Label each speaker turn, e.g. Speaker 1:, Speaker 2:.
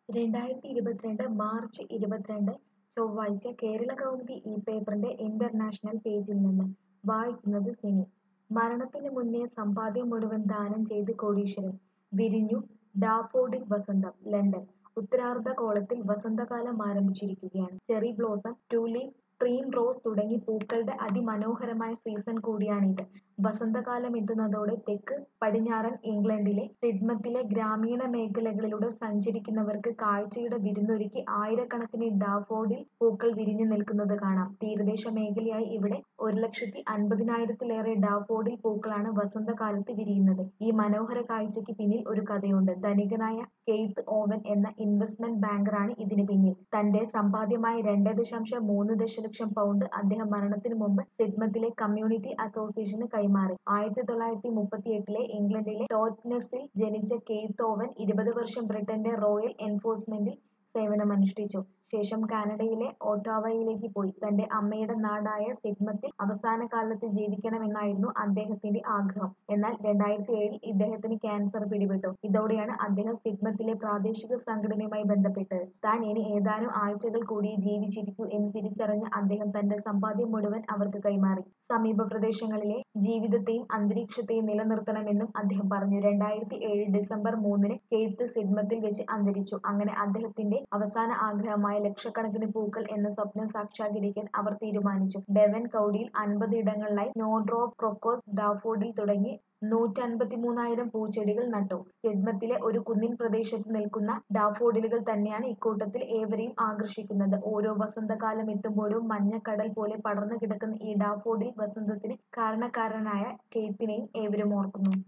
Speaker 1: രണ്ടായിരത്തി ഇരുപത്തിരണ്ട് മാർച്ച് ഇരുപത്തിരണ്ട് ചൊവ്വാഴ്ച കേരളകൗമുദി ഈ പേപ്പറിന്റെ ഇന്റർനാഷണൽ പേജിൽ നിന്ന് വായിക്കുന്നത് സിനി മരണത്തിന് മുന്നേ സമ്പാദ്യം മുഴുവൻ ദാനം ചെയ്ത് കോടീശ്വരൻ വിരിഞ്ഞു ഡാഫോഡിൽ വസന്തം ലണ്ടൻ ഉത്തരാർദ്ധഗോളത്തിൽ വസന്തകാലം ആരംഭിച്ചിരിക്കുകയാണ് ചെറി ബ്ലോസം ട്യൂലിപ്പ് പ്രീം റോസ് തുടങ്ങി പൂക്കളുടെ അതിമനോഹരമായ സീസൺ കൂടിയാണിത് വസന്തകാലം എത്തുന്നതോടെ തെക്ക് പടിഞ്ഞാറൻ ഇംഗ്ലണ്ടിലെ സിഡ്മത്തിലെ ഗ്രാമീണ മേഖലകളിലൂടെ സഞ്ചരിക്കുന്നവർക്ക് കാഴ്ചയുടെ വിരുന്നൊരുക്കി ആയിരക്കണക്കിന് ഡാഫോഡിൽ പൂക്കൾ വിരിഞ്ഞു നിൽക്കുന്നത് കാണാം തീരദേശ മേഖലയായി ഇവിടെ ഒരു ലക്ഷത്തി അൻപതിനായിരത്തിലേറെ ഡാഫോഡിൽ പൂക്കളാണ് വസന്തകാലത്ത് വിരിയുന്നത് ഈ മനോഹര കാഴ്ചയ്ക്ക് പിന്നിൽ ഒരു കഥയുണ്ട് ധനികനായ കെയ്ത്ത് ഓവൻ എന്ന ഇൻവെസ്റ്റ്മെന്റ് ബാങ്കറാണ് ഇതിന് പിന്നിൽ തന്റെ സമ്പാദ്യമായ രണ്ട് ദശാംശം മൂന്ന് ദശലക്ഷം പൗണ്ട് അദ്ദേഹം മരണത്തിന് മുമ്പ് സിഡ്മത്തിലെ കമ്മ്യൂണിറ്റി അസോസിയേഷന് കൈമാറി ആയിരത്തി തൊള്ളായിരത്തി മുപ്പത്തിയെട്ടിലെ ഇംഗ്ലണ്ടിലെ ടോറ്റ്നെസിൽ ജനിച്ച കെയ്ത്ത് ഓവൻ ഇരുപത് വർഷം ബ്രിട്ടന്റെ റോയൽ എൻഫോഴ്സ്മെന്റിൽ സേവനമനുഷ്ഠിച്ചു ശേഷം കാനഡയിലെ ഒട്ടാവയിലേക്ക് പോയി തന്റെ അമ്മയുടെ നാടായ സിഡ്മത്തിൽ അവസാന കാലത്ത് ജീവിക്കണമെന്നായിരുന്നു അദ്ദേഹത്തിന്റെ ആഗ്രഹം എന്നാൽ രണ്ടായിരത്തി ഏഴിൽ ഇദ്ദേഹത്തിന് ക്യാൻസർ പിടിപെട്ടു ഇതോടെയാണ് അദ്ദേഹം സിഡ്മത്തിലെ പ്രാദേശിക സംഘടനയുമായി ബന്ധപ്പെട്ടത് താൻ ഇനി ഏതാനും ആഴ്ചകൾ കൂടി ജീവിച്ചിരിക്കൂ എന്ന് തിരിച്ചറിഞ്ഞ അദ്ദേഹം തന്റെ സമ്പാദ്യം മുഴുവൻ അവർക്ക് കൈമാറി സമീപ പ്രദേശങ്ങളിലെ ജീവിതത്തെയും അന്തരീക്ഷത്തെയും നിലനിർത്തണമെന്നും അദ്ദേഹം പറഞ്ഞു രണ്ടായിരത്തി ഏഴ് ഡിസംബർ മൂന്നിന് കെയ്ത്ത് സിഡ്മത്തിൽ വെച്ച് അന്തരിച്ചു അങ്ങനെ അദ്ദേഹത്തിന്റെ അവസാന ആഗ്രഹമായ ലക്ഷക്കണക്കിന് പൂക്കൾ എന്ന സ്വപ്നം സാക്ഷാത്കരിക്കാൻ അവർ തീരുമാനിച്ചു ഡെവൻ കൗഡിയിൽ അൻപത് ഇടങ്ങളിലായി സ്നോഡ്രോപ്പ് ക്രൊക്കോസ് ഡാഫോഡിൽ തുടങ്ങി നൂറ്റൻപത്തിമൂന്നായിരം പൂച്ചെടികൾ നട്ടു സിഡ്മത്തിലെ ഒരു കുന്നിൻ പ്രദേശത്ത് നിൽക്കുന്ന ഡാഫോഡിലുകൾ തന്നെയാണ് ഇക്കൂട്ടത്തിൽ ഏവരെയും ആകർഷിക്കുന്നത് ഓരോ വസന്തകാലം എത്തുമ്പോഴും മഞ്ഞക്കടൽ പോലെ പടർന്നു കിടക്കുന്ന ഈ ഡാഫോഡിൽ വസന്തത്തിന് കാരണക്കാരനായ കെയ്ത്തിനെയും ഏവരും ഓർക്കുന്നു